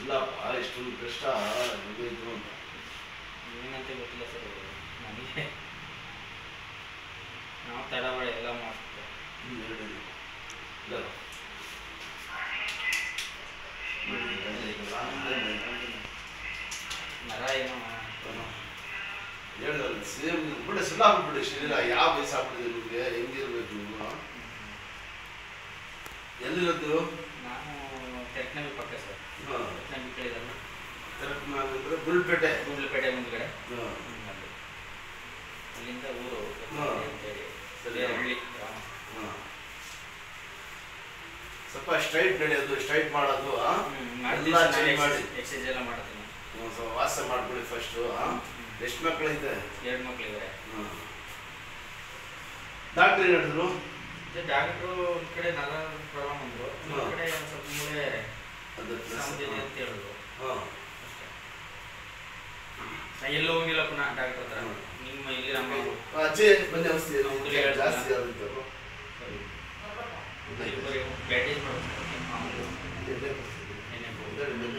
ಇಲ್ಲಪ್ಪ ಇಷ್ಟೊಂದು ಕಷ್ಟ ಇದು ಅಂತ ಏನಂತ ಗೊತ್ತಿಲ್ಲ ಸರ್ ನನಗೆ ನಾವು ತಡವಾಡ ಎಲ್ಲ ಮಾಡ್ತೀವಿ ಹ್ಮ್, ಎರಡು ಇದೆ. ಇದಲ್ಲ. ನೋಡಿ, ಇದು ಈಗ ರಾಮದೇವ ರಾಮದೇವ. ನರ ಏನೋ ಹೇಳಿದಲ್ಲ ಸೇಮ್ ಬಿಡಿ ಸಣ್ಣ ಆಗ್ಬಿಡಿ ಶರೀರ ಯಾವ ವಯಸ್ಸಾಗ್ಬಿಟ್ಟಿದೆ ನಿಮಗೆ ಹೆಂಗಿರ್ಬೇಕು ನೀವು ಎಲ್ಲಿರೋದು ನಾನು ತೆಕ್ನವಿ ಪಕ್ಕ ಸರ್ ಹಾಂ ತೆಕ್ನವಿ ಕೇಳಿದಲ್ಲ ಕರೆಕ್ಟ್ ಮಾಡಿದ್ರೆ ಗುಲ್ಪೇಟೆ ಗುಂಡ್ಲಪೇಟೆ ಮುಂದ್ಗಡೆ ಹಾಂ ಹ್ಮ್, ಅಲ್ಲಿ. ಅಲ್ಲಿಂದ ಊರು ಹಾ. ಅಂತೇಳಿ ಸರಿ. ಹಳ್ಳಿ ಗ್ರಾಮ. ಹಾಂ ಸ್ವಲ್ಪ ಸ್ಟ್ರೈಟ್ ನಡೆಯೋದು ಸ್ಟ್ರೈಟ್ ಮಾಡೋದು ಆ? ಹ್ಮ್, ಮಾಡ್ತೀನಿ ಎಲ್ಲ ಸರ್, change ಮಾಡಿ ಎಕ್ಸರ್ಸೈಸ್ ಎಲ್ಲ ಮಾಡ್ತೀನಿ ಒಂದ್ ಸ್ವಲ್ಪ ವಾಸ ಮಾಡ್ಬಿಡಿ ಫಸ್ಟು ಎಷ್ಟು ಮಕ್ಕಳೈತೆ ಎರಡು ಮಕ್ಳಿದ್ದಾರೆ ಡಾಕ್ಟ್ರ್ ಏನು ಹೇಳಿದ್ರು ಡಾಕ್ಟ್ರು ಒಂದ್ ಕಡೆ ನರ ಪ್ರಾಬ್ಲಮ್ ಅಂದ್ರು ಹಾ. ಇನ್ನೊಂದ್ ಕಡೆ ಒಂದ್ ಸ್ವಲ್ಪ ಮೂಳೆ ಅದು ಸಮಸ್ಯೆ ಅಂತ ಹೇಳಿದ್ರು ಹಾಂ ಅಷ್ಟೇ ನಾ ಎಲ್ಲೂ ಹೋಗಿಲ್ಲ ಪುನಃ ಡಾಕ್ಟರ್ ಹತ್ರ ಹ್ಮ್. ನಿಮ್ಮ ಇಲ್ಲಿ ನಮ್ಮ ಆಚೆ ಬನ್ನಿ ಔಷಧಿ ನಮ್ಮ ಹುಡುಗ ಹೇಳ್ತಾನೆ. ಜಾಸ್ತಿ ಆಗುತ್ತೆ ಬ್ಯಾಂಡೇಜ್ ಮಾಡ್ಬೇಕು ಮಾಮೂಲು ಎಣ್ಣೆ ಹೋಗಿ.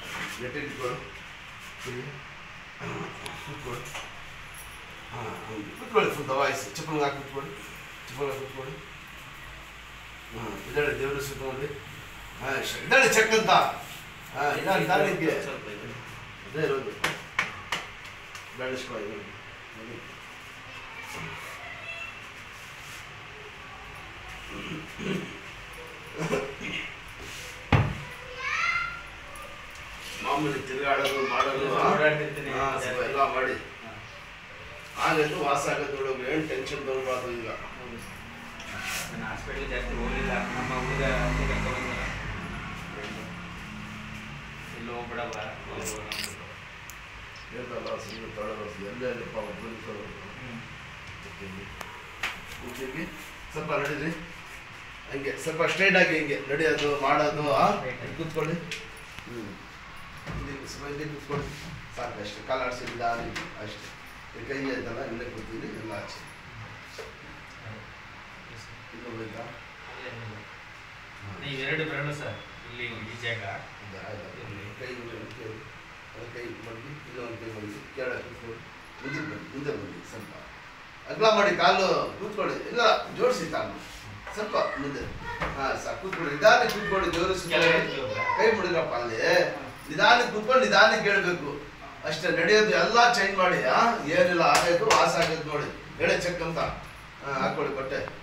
ಕುತ್ಕೊಳ್ಳಿ ಫುಲ್ ದವಾಯಿಸಿ ಚಪ್ಪಲ್ಗೆ ಹಾಕಿ ಕುತ್ಕೊಳ್ಳಿ ಚಪ್ಪಲ್ಗೆ ಕುತ್ಕೊಳ್ಳಿ ಹಾಂ ಇದ್ದಾಳೆ ದೇವರು ಸುತ್ತಮುಂದೆ ಹಾಂ ಇದ್ದಾಳೆ ಚೆಕ್ ಅಂತ ಹಾಂ ಇದ್ದಾಳೆ ದಾರಿಗೆ ಸ್ವಲ್ಪ ಇದೆ. ಅದೇ ಇರೋದು ಬೆಳೆಸ್ಕೊಳ್ಳಿ ನೋಡಿ. ಮಾಮೂಲಿ ತಿರುಗಾಡೋದು ಮಾಡೋದು ಆ? ಓಡಾಡ್ತಿರ್ತೀನಿ. ಹಾ, ಸ್ವಲ್ಪ ಎಲ್ಲ ಮಾಡಿ ಹಾ. ಆಗಂತೂ ವಾಸ ಆಗೋದು ಹುಡುಗ ಏನು ಟೆನ್ಷನ್ ತಗೊಳ್ಬಾರ್ದು ಈಗ ಹೌದು ಸರ್. ನಾನು ಹಾಸ್ಪಿಟ್ಲ್ ಜಾಸ್ತಿ ಹೋಗಿಲ್ಲ ನಮ್ಮ ಹುಡುಗ ಅಲ್ಲಿ ಕರ್ಕೊಂಡ್ ಬಂದಲ್ಲ. ಎಲ್ಲೂ ಹೋಗ್ಬಿಡವ ಹೋಗು ಅಂದ್ಬಿಟ್ಟು. ಹೇಳ್ತಲ್ಲ ಸುಮ್ಮನೆ ತೊಳೋದು ಎಲ್ಲೇ ಅಲ್ಲಪ್ಪ ಒಬ್ಬರಿಗೆ ತೊಳೋದು ಕೂತಿರ್ಗಿ ಸ್ವಲ್ಪ ನಡೀರಿ ಹಂಗೆ ಸ್ವಲ್ಪ ಸ್ಟ್ರೈಟ್ ಆಗಿ ಹಿಂಗೆ ನಡೆಯೋದು ಮಾಡೋದು ಆ? ಇಲ್ಲಿ ಕೂತ್ಕೊಳ್ಳಿ ಹ್ಞೂ ಇಲ್ಲಿ ಸ್ವಲ್ಪ ಇಲ್ಲಿ ಕೂತ್ಕೊಳ್ಳಿ ಸಾಕು ಅಷ್ಟೇ ಕಾಲಾಡಿಸಿ ದಾರಿ ಅಷ್ಟೇ ಈ ಕೈ ಆಯ್ತಲ್ಲ ಇಲ್ಲೇ ಕೂತೀನಿ ಎಲ್ಲ ಆಚೆ ಇನ್ನು ಬೇಕಾ ನೀವು ಎರಡು ಬೆರಳು ಸರ್ ಇಲ್ಲಿ ಈ ಜಾಗ ಇದು ಆಯ್ತು. ಕೈ ಮುಂದೆ ಕೈ ಒಂದು ಕೈ ಮಡಗಿ ಇನ್ನೊಂದು ಕೈ ಮಡಗಿ ಕೆಳಗೆ ಕೂತ್ಕೊಳ್ಳಿ ಮುಂದೆ ಬನ್ನಿ ಮುಂದೆ ಬನ್ನಿ ಸ್ವಲ್ಪ ಅಗಲ ಮಾಡಿ ಕಾಲು ಕೂತ್ಕೊಳ್ಳಿ ಇಲ್ಲ ಜೋಡಿಸಿ ಕಾಲು ಸ್ವಲ್ಪ ಮುಂದೆ ಹಾಂ ಸಾಕು ಕೂತ್ಕೊಳ್ಳಿ ನಿಧಾನಕ್ಕೆ ಕೂತ್ಕೊಳ್ಳಿ ಜೋಡಿಸಿ ಕೆಳಗೆ ಎತ್ತಿ ಕೈ ಮುಡಿರಪ್ಪ ಅಲ್ಲಿ ನಿಧಾನಕ್ಕೆ ಕೂತ್ಕೊಂಡು ನಿಧಾನಕ್ಕೆ ಹೇಳ್ಬೇಕು ಅಷ್ಟೇ ನಡೆಯೋದು ಎಲ್ಲ ಚೇಂಜ್ ಮಾಡಿ ಆ ಏನಿಲ್ಲ ಆಗೋದು ವಾಸ ಆಗೋದು ನೋಡಿ ಎಳೆ ಚೆಕ್ ಅಂತ ಹಾಂ ಹಾಕೊಳ್ಳಿ ಕೊಟ್ಟೆ